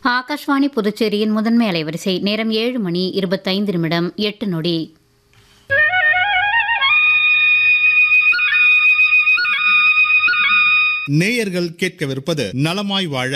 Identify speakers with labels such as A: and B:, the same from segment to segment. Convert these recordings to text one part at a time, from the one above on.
A: ஆகாஷ்வாணி புதுச்சேரியின் முதன்மை அலைவரிசை நேரம் ஏழு மணி இருபத்தைந்து நிமிடம் எட்டு நொடி
B: நேயர்கள் கேட்கவிருப்பது நலமாய் வாழ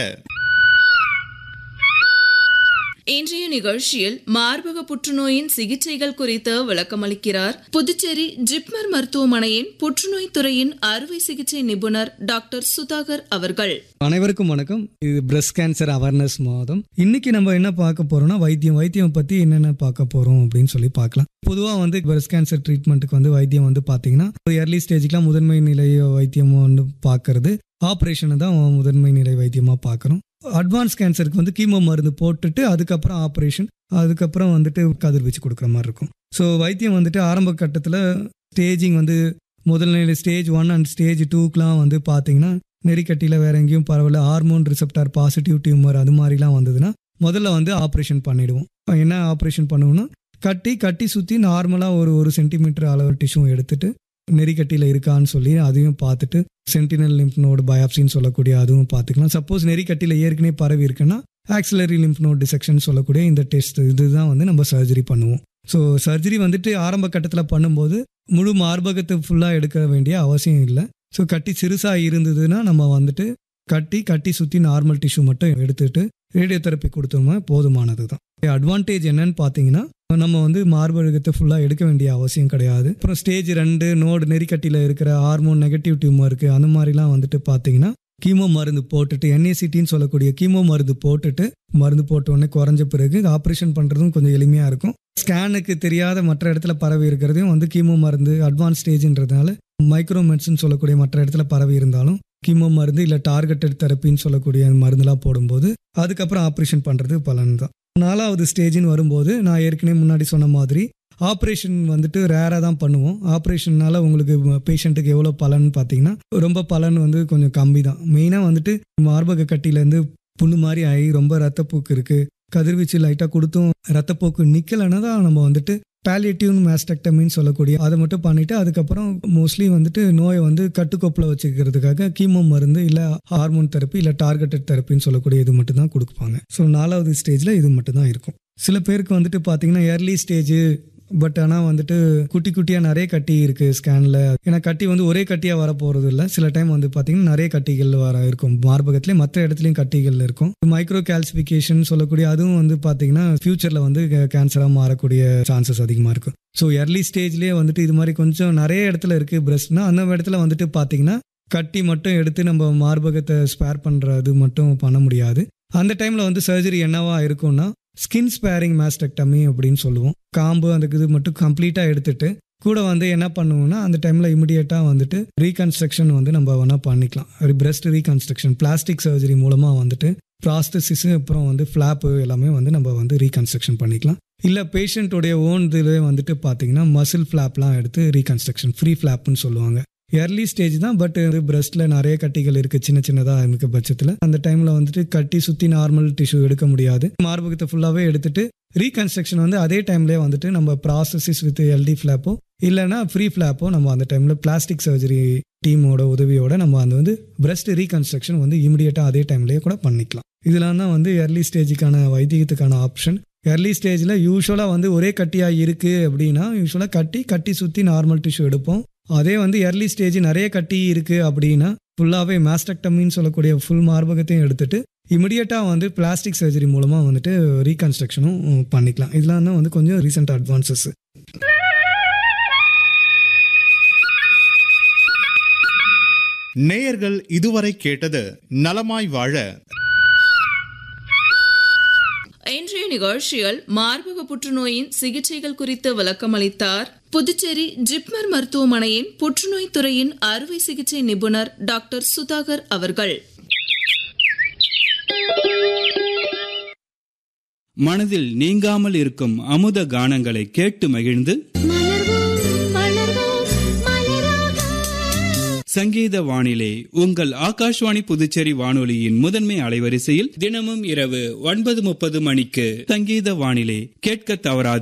C: இன்றைய நிகழ்ச்சியில் மார்பக புற்றுநோயின் சிகிச்சைகள் குறித்து விளக்கமளிக்கிறார் புதுச்சேரி ஜிப்மர் மருத்துவமனையின் புற்றுநோய் துறையின் அறுவை சிகிச்சை நிபுணர் டாக்டர் சுதாகர் அவர்கள்
D: அனைவருக்கும் வணக்கம் இது பிரஸ்ட் கேன்சர் அவேர்னஸ் மாதம் இன்னைக்கு நம்ம என்ன பார்க்க போறோம்னா வைத்தியம் வைத்தியம் பத்தி என்னென்ன பார்க்க போறோம் அப்படின்னு சொல்லி பார்க்கலாம் பொதுவாக வந்து பிரஸ்ட் கேன்சர் ட்ரீட்மெண்ட்டுக்கு வந்து வைத்தியம் வந்து பார்த்தீங்கன்னா ஏர்லி ஸ்டேஜ்க்குலாம் முதன்மை நிலை வைத்தியம் வந்து பார்க்கறது ஆப்ரேஷனை தான் முதன்மை நிலை வைத்தியமாக பார்க்குறோம் அட்வான்ஸ் கேன்சருக்கு வந்து கீமோ மருந்து போட்டுட்டு அதுக்கப்புறம் ஆப்ரேஷன் அதுக்கப்புறம் வந்துட்டு கதிர்வீச்சு கொடுக்குற மாதிரி இருக்கும் ஸோ வைத்தியம் வந்துட்டு ஆரம்ப கட்டத்தில் ஸ்டேஜிங் வந்து முதல் நிலை ஸ்டேஜ் ஒன் அண்ட் ஸ்டேஜ் டூக்கெலாம் வந்து பார்த்தீங்கன்னா நெறிக்கட்டியில் வேற எங்கேயும் பரவாயில்ல ஹார்மோன் ரிசெப்டார் பாசிட்டிவ் டியூமர் அது மாதிரிலாம் வந்ததுன்னா முதல்ல வந்து ஆப்ரேஷன் பண்ணிடுவோம் என்ன ஆப்ரேஷன் பண்ணுவோம்னா கட்டி கட்டி சுற்றி நார்மலாக ஒரு ஒரு சென்டிமீட்டர் அளவு டிஷ்யூ எடுத்துட்டு நெறிக்கட்டியில் இருக்கான்னு சொல்லி அதையும் பார்த்துட்டு சென்டினல் லிம்ப் நோடு பயாப்சின்னு சொல்லக்கூடிய அதுவும் பார்த்துக்கலாம் சப்போஸ் நெறிக்கட்டியில் ஏற்கனவே பரவி இருக்குன்னா ஆக்சிலரி லிம்ப் நோட் டிசெக்ஷன் சொல்லக்கூடிய இந்த டெஸ்ட் இதுதான் வந்து நம்ம சர்ஜரி பண்ணுவோம் ஸோ சர்ஜரி வந்துட்டு ஆரம்ப கட்டத்தில் பண்ணும்போது முழு மார்பகத்தை ஃபுல்லாக எடுக்க வேண்டிய அவசியம் இல்லை ஸோ கட்டி சிறுசாக இருந்ததுன்னா நம்ம வந்துட்டு கட்டி கட்டி சுற்றி நார்மல் டிஷ்யூ மட்டும் எடுத்துட்டு ரேடியோ தெரப்பி கொடுத்தோம்னா போதுமானது தான் அட்வான்டேஜ் என்னன்னு பார்த்தீங்கன்னா நம்ம வந்து மார்பகத்தை ஃபுல்லாக எடுக்க வேண்டிய அவசியம் கிடையாது அப்புறம் ஸ்டேஜ் ரெண்டு நோடு நெறிக்கட்டியில் இருக்கிற ஹார்மோன் நெகட்டிவ் டியூமருக்கு அந்த மாதிரிலாம் வந்துட்டு பார்த்தீங்கன்னா கீமோ மருந்து போட்டுட்டு என்ஏசிட்டின்னு சொல்லக்கூடிய கீமோ மருந்து போட்டுட்டு மருந்து போட்ட உடனே குறைஞ்ச பிறகு ஆப்ரேஷன் பண்ணுறதும் கொஞ்சம் எளிமையாக இருக்கும் ஸ்கேனுக்கு தெரியாத மற்ற இடத்துல பரவி இருக்கிறதையும் வந்து கீமோ மருந்து அட்வான்ஸ் ஸ்டேஜ்ன்றதுனால மைக்ரோ மெட்ஸ்ன்னு சொல்லக்கூடிய மற்ற இடத்துல பரவி இருந்தாலும் கீமோ மருந்து இல்லை டார்கெட்டட் தெரப்பின்னு சொல்லக்கூடிய மருந்துலாம் போடும்போது அதுக்கப்புறம் ஆப்ரேஷன் பண்ணுறது பலன் தான் நாலாவது ஸ்டேஜ்னு வரும்போது நான் ஏற்கனவே முன்னாடி சொன்ன மாதிரி ஆப்ரேஷன் வந்துட்டு ரேராக தான் பண்ணுவோம் ஆப்ரேஷன்னால உங்களுக்கு பேஷண்ட்டுக்கு எவ்வளோ பலன் பார்த்தீங்கன்னா ரொம்ப பலன் வந்து கொஞ்சம் கம்மி தான் மெயினாக வந்துட்டு மார்பக கட்டியிலேருந்து புண்ணு மாதிரி ஆகி ரொம்ப ரத்தப்போக்கு இருக்குது கதிர்வீச்சு லைட்டாக கொடுத்தும் ரத்தப்போக்கு நிற்கலைன்னா தான் நம்ம வந்துட்டு பாலியேட்டிவ் மேஸ்டெக்டமின்னு சொல்லக்கூடிய அதை மட்டும் பண்ணிட்டு அதுக்கப்புறம் மோஸ்ட்லி வந்துட்டு நோயை வந்து கட்டுக்கோப்பில் வச்சுக்கிறதுக்காக கீமோ மருந்து இல்லை ஹார்மோன் தெரப்பி இல்லை டார்கெட்டட் தெரப்பின்னு சொல்லக்கூடிய இது மட்டும் தான் கொடுப்பாங்க ஸோ நாலாவது ஸ்டேஜில் இது மட்டும் தான் இருக்கும் சில பேருக்கு வந்துட்டு பார்த்தீங்கன்னா ஏர்லி ஸ்டேஜ் பட் ஆனால் வந்துட்டு குட்டி குட்டியாக நிறைய கட்டி இருக்குது ஸ்கேனில் ஏன்னா கட்டி வந்து ஒரே கட்டியாக வர போகிறது இல்லை சில டைம் வந்து பார்த்தீங்கன்னா நிறைய கட்டிகள் வர இருக்கும் மார்பகத்திலே மற்ற இடத்துலையும் கட்டிகள் இருக்கும் மைக்ரோ கால்சிஃபிகேஷன் சொல்லக்கூடிய அதுவும் வந்து பார்த்தீங்கன்னா ஃபியூச்சரில் வந்து கேன்சராக மாறக்கூடிய சான்சஸ் அதிகமாக இருக்கும் ஸோ எர்லி ஸ்டேஜ்லேயே வந்துட்டு இது மாதிரி கொஞ்சம் நிறைய இடத்துல இருக்குது பிரஸ்ட்னா அந்த இடத்துல வந்துட்டு பார்த்தீங்கன்னா கட்டி மட்டும் எடுத்து நம்ம மார்பகத்தை ஸ்பேர் பண்ணுறது மட்டும் பண்ண முடியாது அந்த டைமில் வந்து சர்ஜரி என்னவா இருக்கும்னா ஸ்கின் ஸ்பேரிங் மாஸ்டெக்டமி அப்படின்னு சொல்லுவோம் காம்பு அந்த இது மட்டும் கம்ப்ளீட்டாக எடுத்துட்டு கூட வந்து என்ன பண்ணுவோம்னா அந்த டைமில் இமிடியேட்டாக வந்துட்டு ரீகன்ஸ்ட்ரக்ஷன் வந்து நம்ம வேணால் பண்ணிக்கலாம் பிரெஸ்ட் ரீகன்ஸ்ட்ரக்ஷன் பிளாஸ்டிக் சர்ஜரி மூலமாக வந்துட்டு ப்ராஸ்டசிஸ் அப்புறம் வந்து ஃப்ளாப்பு எல்லாமே வந்து நம்ம வந்து ரீகன்ஸ்ட்ரக்ஷன் பண்ணிக்கலாம் இல்லை பேஷண்ட்டோடைய ஓன் இதில் வந்துட்டு பார்த்தீங்கன்னா மசில் ஃப்ளாப்லாம் எடுத்து ரீகன்ஸ்ட்ரக்ஷன் ஃப்ரீ ஃப்ளாப்னு சொல்லுவாங்க எர்லி ஸ்டேஜ் தான் பட் வந்து பிரஸ்ட்ல நிறைய கட்டிகள் இருக்கு சின்ன சின்னதாக இருக்க பட்சத்தில் அந்த டைம்ல வந்துட்டு கட்டி சுத்தி நார்மல் டிஷ்யூ எடுக்க முடியாது மார்பகத்தை ஃபுல்லாவே எடுத்துட்டு ரீகன்ஸ்ட்ரக்ஷன் வந்து அதே டைம்லேயே வந்துட்டு நம்ம ப்ராசஸிஸ் வித் எல்டி ஃபிளாப்போ இல்லைனா ஃப்ரீ ஃபிளாப்போ நம்ம அந்த டைம்ல பிளாஸ்டிக் சர்ஜரி டீமோட உதவியோட நம்ம அந்த வந்து பிரஸ்ட் ரீகன்ஸ்ட்ரக்ஷன் வந்து இமிடியேட்டா அதே டைம்லேயே கூட பண்ணிக்கலாம் இதெல்லாம் தான் வந்து எர்லி ஸ்டேஜுக்கான வைத்தியத்துக்கான ஆப்ஷன் எர்லி ஸ்டேஜில் யூஸ்வலாக வந்து ஒரே கட்டியாக இருக்குது அப்படின்னா யூஸ்வலாக கட்டி கட்டி சுற்றி நார்மல் டிஷ்யூ எடுப்போம் அதே வந்து எர்லி ஸ்டேஜ் நிறைய கட்டி இருக்குது அப்படின்னா ஃபுல்லாகவே மாஸ்டக்டமின்னு சொல்லக்கூடிய ஃபுல் மார்பகத்தையும் எடுத்துட்டு இமிடியேட்டாக வந்து பிளாஸ்டிக் சர்ஜரி மூலமாக வந்துட்டு ரீகன்ஸ்ட்ரக்ஷனும் பண்ணிக்கலாம் இதெல்லாம் தான் வந்து கொஞ்சம் ரீசெண்ட் அட்வான்சஸ்
B: நேயர்கள் இதுவரை கேட்டது நலமாய் வாழ
C: இன்றைய நிகழ்ச்சியில் மார்பக புற்றுநோயின் சிகிச்சைகள் குறித்து விளக்கமளித்தார் புதுச்சேரி ஜிப்மர் மருத்துவமனையின் புற்றுநோய் துறையின் அறுவை சிகிச்சை நிபுணர் டாக்டர் சுதாகர் அவர்கள்
E: மனதில் நீங்காமல் இருக்கும் அமுத கானங்களை கேட்டு மகிழ்ந்து சங்கீத வானிலை உங்கள் ஆகாஷ்வாணி புதுச்சேரி வானொலியின் முதன்மை அலைவரிசையில் தினமும் இரவு ஒன்பது முப்பது மணிக்கு சங்கீத வானிலை கேட்க தவறாது